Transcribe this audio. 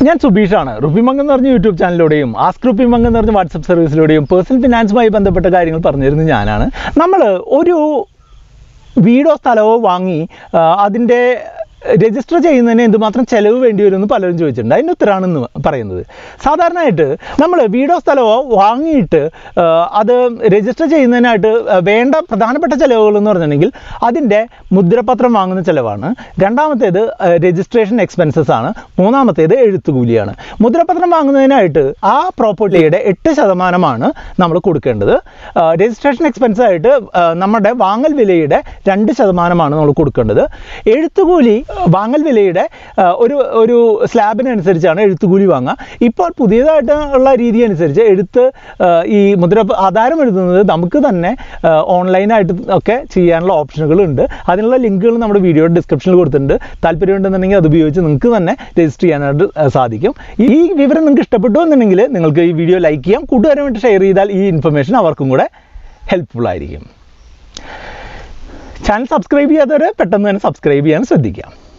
ഞാൻ സുബീഷാണ് റുപ്പിമംഗ് എന്ന് പറഞ്ഞ യൂട്യൂബ് ചാനലിലൂടെയും ആസ്ക് റുപ്പിമംഗ് എന്ന് പറഞ്ഞ വാട്സപ്പ് സർവീസിലൂടെയും പേഴ്സണൽ ഫിനാൻസുമായി ബന്ധപ്പെട്ട കാര്യങ്ങൾ പറഞ്ഞിരുന്നത് ഞാനാണ് നമ്മൾ ഒരു വീടോ സ്ഥലമോ വാങ്ങി ആ, അതിൻ്റെ രജിസ്റ്റർ ചെയ്യുന്നതിന് എന്തുമാത്രം ചിലവ് വേണ്ടി വരുമെന്ന് പലരും ചോദിച്ചിട്ടുണ്ട് അതിൻ്റെ ഉത്തരമാണെന്ന് പറയുന്നത് സാധാരണയായിട്ട് നമ്മൾ വീടോ സ്ഥലമോ വാങ്ങിയിട്ട് ആ, അത് രജിസ്റ്റർ ചെയ്യുന്നതിനായിട്ട് ആ, വേണ്ട പ്രധാനപ്പെട്ട ചിലവുകൾ എന്ന് പറഞ്ഞിട്ടുണ്ടെങ്കിൽ അതിൻ്റെ മുദ്രപത്രം വാങ്ങുന്ന ചിലവാണ് രണ്ടാമത്തേത് രജിസ്ട്രേഷൻ എക്സ്പെൻസസ് ആണ് മൂന്നാമത്തേത് എഴുത്തുകൂലിയാണ് മുദ്രപത്രം വാങ്ങുന്നതിനായിട്ട് ആ പ്രോപ്പർട്ടിയുടെ എട്ട് ശതമാനമാണ് നമ്മൾ കൊടുക്കേണ്ടത് രജിസ്ട്രേഷൻ എക്സ്പെൻസ് ആയിട്ട് ആ, നമ്മുടെ വാങ്ങൽ വിലയുടെ രണ്ട് ശതമാനമാണ് നമ്മൾ കൊടുക്കേണ്ടത് എഴുത്തുകൂലി ആ, വാങ്ങൽ വിലയുടെ ആ, ഒരു ഒരു സ്ലാബിനനുസരിച്ചാണ് എഴുത്തുകൂലി വാങ്ങുക ഇപ്പോൾ പുതിയതായിട്ട് ഉള്ള രീതി അനുസരിച്ച് എഴുത്ത് ആ, ഈ മുദ്ര ആധാരം എഴുതുന്നത് നമുക്ക് തന്നെ ആ, ഓൺലൈനായിട്ട് ഒക്കെ ചെയ്യാനുള്ള ഓപ്ഷനുകളുണ്ട് അതിനുള്ള ലിങ്കുകൾ നമ്മുടെ വീഡിയോ ഡിസ്ക്രിപ്ഷനിൽ കൊടുത്തിട്ടുണ്ട് താല്പര്യമുണ്ടെന്നുണ്ടെങ്കിൽ അത് ഉപയോഗിച്ച് നിങ്ങൾക്ക് തന്നെ രജിസ്റ്റർ ചെയ്യാനായിട്ട് ആ, സാധിക്കും ഈ വിവരം നിങ്ങൾക്ക് ഇഷ്ടപ്പെട്ടു എന്നുണ്ടെങ്കിൽ നിങ്ങൾക്ക് ഈ വീഡിയോ ലൈക്ക് ചെയ്യാം കൂട്ടുകാരുമായിട്ട് ഷെയർ ചെയ്താൽ ഈ ഇൻഫർമേഷൻ അവർക്കും കൂടെ ഹെൽപ്ഫുൾ ആയിരിക്കും ചാനൽ സബ്സ്ക്രൈബ് ചെയ്യാത്തവർ പെട്ടെന്ന് തന്നെ സബ്സ്ക്രൈബ് ചെയ്യാൻ ശ്രദ്ധിക്കാം